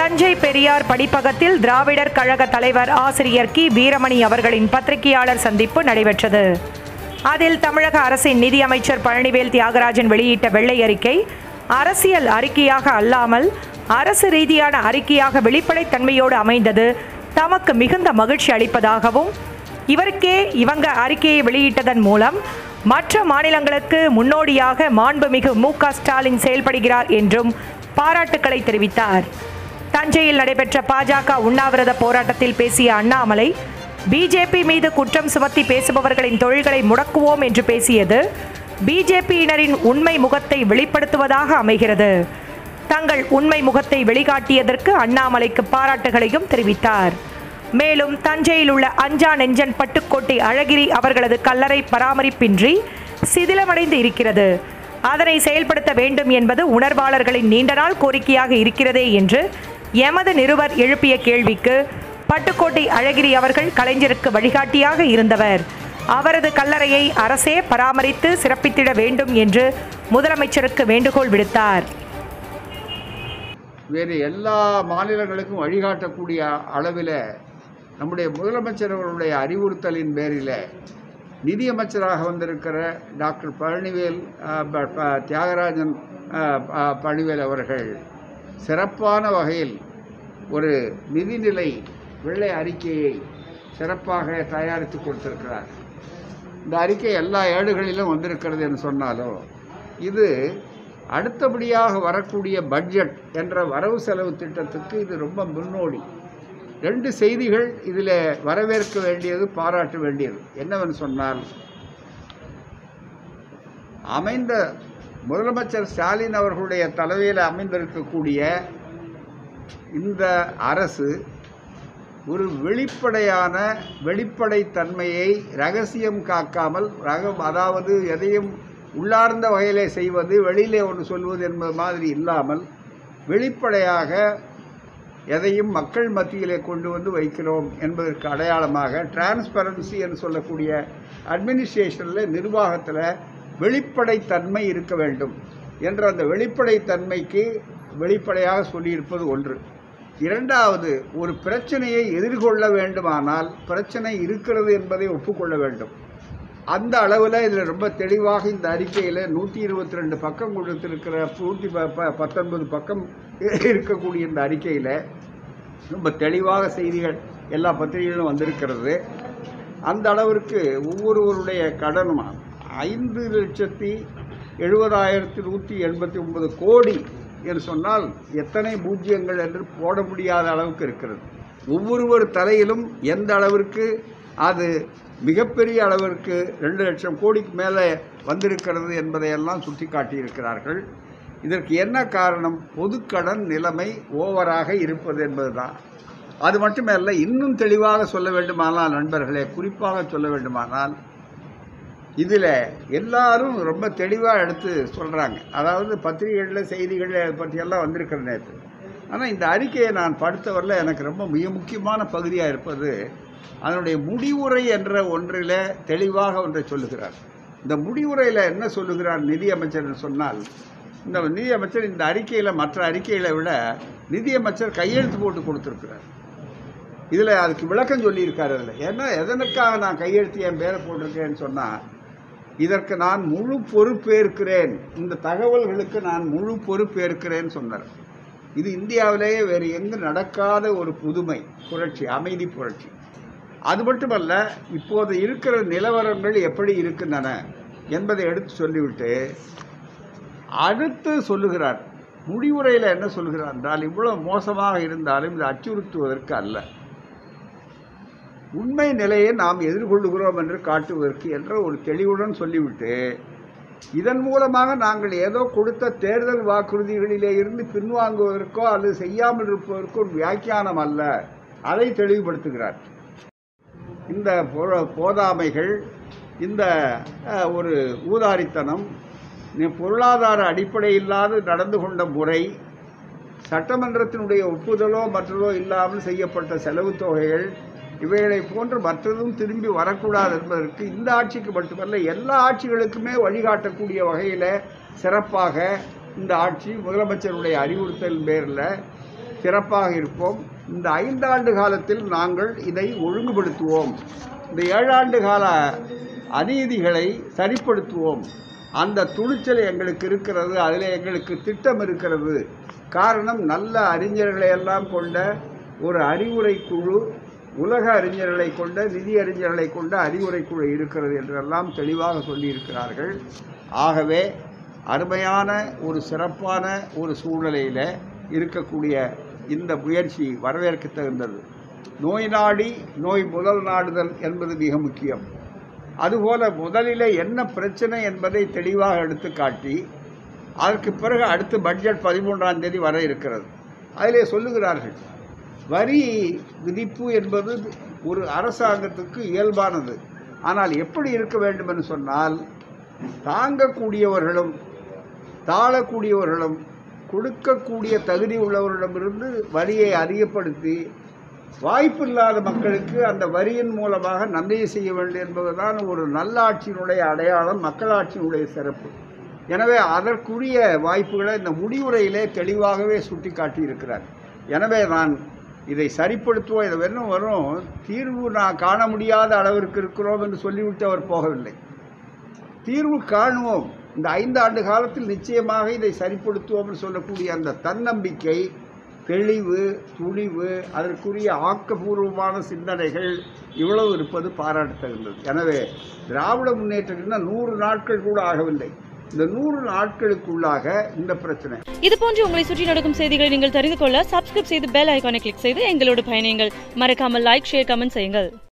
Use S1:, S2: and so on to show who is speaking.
S1: தஞ்சை பெரியார் படிப்பகத்தில் திராவிடர் கழக தலைவர் ஆசிரியர் கி வீரமணி அவர்களின் பத்திரிகையாளர் சந்திப்பு நடைபெற்றது அதில் தமிழக அரசின் நிதியமைச்சர் பழனிவேல் தியாகராஜன் வெளியிட்ட வெள்ளை அறிக்கை அரசியல் அறிக்கையாக அல்லாமல் அரசு ரீதியான அறிக்கையாக வெளிப்படைத்தன்மையோடு அமைந்தது தமக்கு மிகுந்த மகிழ்ச்சி அளிப்பதாகவும் இவருக்கே இவங்க அறிக்கையை வெளியிட்டதன் மூலம் மற்ற மாநிலங்களுக்கு முன்னோடியாக மாண்புமிகு மு க ஸ்டாலின் செயல்படுகிறார் என்றும் பாராட்டுக்களை தெரிவித்தார் தஞ்சையில் நடைபெற்ற பாஜக உண்ணாவிரத போராட்டத்தில் பேசிய அண்ணாமலை பிஜேபி மீது குற்றம் சுமத்தி பேசுபவர்களின் தொழில்களை முடக்குவோம் என்று பேசியது பிஜேபியினரின் உண்மை முகத்தை வெளிப்படுத்துவதாக அமைகிறது தங்கள் உண்மை முகத்தை வெளிக்காட்டியதற்கு அண்ணாமலைக்கு பாராட்டுகளையும் தெரிவித்தார் மேலும் தஞ்சையில் உள்ள அஞ்சா நெஞ்சன் பட்டுக்கோட்டை அழகிரி அவர்களது கல்லறை பராமரிப்பின்றி சிதிலமடைந்து இருக்கிறது அதனை செயல்படுத்த வேண்டும் என்பது உணர்வாளர்களின் நீண்ட நாள் கோரிக்கையாக இருக்கிறதே என்று எமது நிருபர் எழுப்பிய கேள்விக்கு பட்டுக்கோட்டை அழகிரி அவர்கள் கலைஞருக்கு வழிகாட்டியாக இருந்தவர் அவரது கல்லறையை அரசே பராமரித்து சிறப்பித்திட வேண்டும் என்று முதலமைச்சருக்கு வேண்டுகோள் விடுத்தார்
S2: வேறு எல்லா மாநிலங்களுக்கும் வழிகாட்டக்கூடிய அளவில் நம்முடைய முதலமைச்சர் அவர்களுடைய அறிவுறுத்தலின் பேரில் நிதியமைச்சராக வந்திருக்கிற டாக்டர் பழனிவேல் அஹ், ப- ப- தியாகராஜன் அஹ், ப- பழனிவேல் அவர்கள் சிறப்பான வகையில் ஒரு நிதிநிலை வெள்ளை அறிக்கையை சிறப்பாக தயாரித்து கொடுத்திருக்கிறார் இந்த அறிக்கை எல்லா ஏடுகளிலும் வந்திருக்கிறது என்று சொன்னாலும் இது அடுத்தபடியாக வரக்கூடிய பட்ஜெட் என்ற வரவு செலவு திட்டத்துக்கு இது ரொம்ப முன்னோடி ரெண்டு செய்திகள் இதில் வரவேற்க வேண்டியது பாராட்ட வேண்டியது என்னவென்று சொன்னால் அமைந்த முதலமைச்சர் ஸ்டாலின் அவர்களுடைய தலைமையில் அமைந்திருக்கக்கூடிய இந்த அரசு ஒரு வெளிப்படையான வெளிப்படைத்தன்மையை ரகசியம் காக்காமல் ரக அதாவது எதையும் உள்ளார்ந்த வகையிலே செய்வது வெளியிலே ஒன்று சொல்வது என்பது மாதிரி இல்லாமல் வெளிப்படையாக எதையும் மக்கள் மத்தியிலே கொண்டு வந்து வைக்கிறோம் என்பதற்கு அடையாளமாக டிரான்ஸ்பரன்சி என்று சொல்லக்கூடிய அட்மினிஸ்ட்ரேஷனில் நிர்வாகத்தில் வெளிப்படைத்தன்மை இருக்க வேண்டும் என்ற அந்த வெளிப்படைத்தன்மைக்கு வெளிப்படையாக சொல்லியிருப்பது ஒன்று இரண்டாவது ஒரு பிரச்சனையை எதிர்கொள்ள வேண்டுமானால் பிரச்சனை இருக்கிறது என்பதை ஒப்புக்கொள்ள வேண்டும் அந்த அளவில் இதில் ரொம்ப தெளிவாக இந்த அறிக்கையில் நூற்றி இருபத்தி ரெண்டு பக்கம் கொடுத்திருக்கிற நூற்றி ப ப- பத்தொன்பது பக்கம் இருக்கக்கூடிய இந்த அறிக்கையில் ரொம்ப தெளிவாக செய்திகள் எல்லா பத்திரிகைகளும் வந்திருக்கிறது அந்த அளவிற்கு ஒவ்வொருவருடைய கடனும் ஐந்து லட்சத்தி எழுபதாயிரத்தி நூற்றி எண்பத்தி ஒன்பது கோடி என்று சொன்னால் எத்தனை பூஜ்ஜியங்கள் என்று போட முடியாத அளவுக்கு இருக்கிறது ஒவ்வொருவர் தலையிலும் எந்த அளவிற்கு அது மிகப்பெரிய அளவிற்கு ரெண்டு லட்சம் கோடிக்கு மேலே வந்திருக்கிறது என்பதையெல்லாம் சுட்டி காட்டியிருக்கிறார்கள் இதற்கு என்ன காரணம் பொதுக்கடன் நிலைமை ஓவராக இருப்பது என்பதுதான் அது மட்டுமல்ல இன்னும் தெளிவாக சொல்ல வேண்டுமானால் நண்பர்களே குறிப்பாக சொல்ல வேண்டுமானால் இதில் எல்லாரும் ரொம்ப தெளிவாக எடுத்து சொல்கிறாங்க அதாவது பத்திரிகைகளில் செய்திகள் அதை பற்றியெல்லாம் வந்திருக்கிற நேற்று ஆனால் இந்த அறிக்கையை நான் படித்தவரில் எனக்கு ரொம்ப மிக முக்கியமான பகுதியாக இருப்பது அதனுடைய முடிவுரை என்ற ஒன்றில் தெளிவாக ஒன்றை சொல்லுகிறார் இந்த முடிவுரையில் என்ன சொல்லுகிறார் நிதியமைச்சர் சொன்னால் இந்த நிதியமைச்சர் இந்த அறிக்கையில் மற்ற அறிக்கைகளை விட நிதியமைச்சர் கையெழுத்து போட்டு கொடுத்துருக்கிறார் இதில் அதுக்கு விளக்கம் சொல்லியிருக்காரு அதில் ஏன்னா எதனுக்காக நான் கையெழுத்து என் பேரை போட்டிருக்கேன்னு சொன்னால் இதற்கு நான் முழு பொறுப்பேற்கிறேன் இந்த தகவல்களுக்கு நான் முழு பொறுப்பேற்கிறேன்னு சொன்னார் இது இந்தியாவிலேயே வேறு எங்கு நடக்காத ஒரு புதுமை புரட்சி அமைதி புரட்சி அது மட்டுமல்ல இப்போது இருக்கிற நிலவரங்கள் எப்படி இருக்கின்றன என்பதை எடுத்து சொல்லிவிட்டு அடுத்து சொல்லுகிறார் முடிவுரையில் என்ன சொல்லுகிறார் என்றால் இவ்வளவு மோசமாக இருந்தாலும் இது அச்சுறுத்துவதற்கு அல்ல உண்மை நிலையை நாம் எதிர்கொள்ளுகிறோம் என்று காட்டுவதற்கு என்ற ஒரு தெளிவுடன் சொல்லிவிட்டு இதன் மூலமாக நாங்கள் ஏதோ கொடுத்த தேர்தல் வாக்குறுதிகளிலே இருந்து பின்வாங்குவதற்கோ அல்லது செய்யாமல் இருப்பதற்கோ ஒரு வியாக்கியானம் அல்ல அதை தெளிவுபடுத்துகிறார் இந்த பொ- போதாமைகள் இந்த அஹ், ஒரு ஊதாரித்தனம் நி- பொருளாதார அடிப்படை இல்லாது நடந்து கொண்ட முறை சட்டமன்றத்தினுடைய ஒப்புதலோ மற்றதோ இல்லாமல் செய்யப்பட்ட செலவு தொகைகள் இவைகளை போன்று மற்றதும் திரும்பி வரக்கூடாது என்பதற்கு இந்த ஆட்சிக்கு மட்டுமல்ல எல்லா ஆட்சிகளுக்குமே வழிகாட்டக்கூடிய வகையில் சிறப்பாக இந்த ஆட்சி முதலமைச்சருடைய அறிவுறுத்தல் பேரில் சிறப்பாக இருப்போம் இந்த ஐந்தாண்டு காலத்தில் நாங்கள் இதை ஒழுங்குபடுத்துவோம் இந்த ஏழாண்டு கால அநீதிகளை சரிப்படுத்துவோம் அந்த துணிச்சல் எங்களுக்கு இருக்கிறது அதில் எங்களுக்கு திட்டம் இருக்கிறது காரணம் நல்ல அறிஞர்களை எல்லாம் கொண்ட ஒரு அறிவுரை குழு உலக அறிஞர்களை கொண்ட நிதி அறிஞர்களை கொண்ட அறிவுரை குழு இருக்கிறது என்றெல்லாம் தெளிவாக சொல்லியிருக்கிறார்கள் ஆகவே அருமையான ஒரு சிறப்பான ஒரு சூழ்நிலையில் இருக்கக்கூடிய இந்த முயற்சி வரவேற்க தகுந்தது நோய் நாடி நோய் முதல் நாடுதல் என்பது மிக முக்கியம் அதுபோல முதலில் என்ன பிரச்சனை என்பதை தெளிவாக எடுத்து காட்டி அதற்கு பிறகு அடுத்து பட்ஜெட் பதிமூன்றாம் தேதி வர இருக்கிறது அதிலே சொல்லுகிறார்கள் வரி விதிப்பு என்பது ஒரு அரசாங்கத்துக்கு இயல்பானது ஆனால் எப்படி இருக்க வேண்டும் என்று சொன்னால் தாங்கக்கூடியவர்களும் தாழக்கூடியவர்களும் கொடுக்கக்கூடிய தகுதி உள்ளவர்களிடமிருந்து வரியை அதிகப்படுத்தி வாய்ப்பில்லாத மக்களுக்கு அந்த வரியின் மூலமாக நன்மை செய்ய வேண்டும் என்பதுதான் ஒரு நல்லாட்சியினுடைய அடையாளம் மக்களாட்சியினுடைய சிறப்பு எனவே அதற்குரிய வாய்ப்புகளை இந்த முடிவுரையிலே தெளிவாகவே சுட்டி காட்டியிருக்கிறார் எனவே நான் இதை சரிப்படுத்துவோம் இதை வெறும் வரும் தீர்வு நான் காண முடியாத அளவிற்கு இருக்கிறோம் என்று சொல்லிவிட்டு அவர் போகவில்லை தீர்வு காணுவோம் இந்த ஐந்து ஆண்டு காலத்தில் நிச்சயமாக இதை சரிப்படுத்துவோம் என்று சொல்லக்கூடிய அந்த தன்னம்பிக்கை தெளிவு துணிவு அதற்குரிய ஆக்கப்பூர்வமான சிந்தனைகள் இவ்வளவு இருப்பது பாராட்டத்தகுந்தது எனவே திராவிட முன்னேற்றம் இன்னும் நூறு நாட்கள் கூட ஆகவில்லை இந்த நூறு நாட்களுக்குள்ளாக இந்த பிரச்சனை
S3: இது போன்று உங்களை சுற்றி நடக்கும் செய்திகளை நீங்கள் தெரிந்து கொள்ள சப்ஸ்கிரைப் செய்து பெல் ஐகானை கிளிக் செய்து எங்களோடு பயணியுங்கள் மறக்காமல் லைக் ஷேர் கமெண்ட் செய்யுங்கள்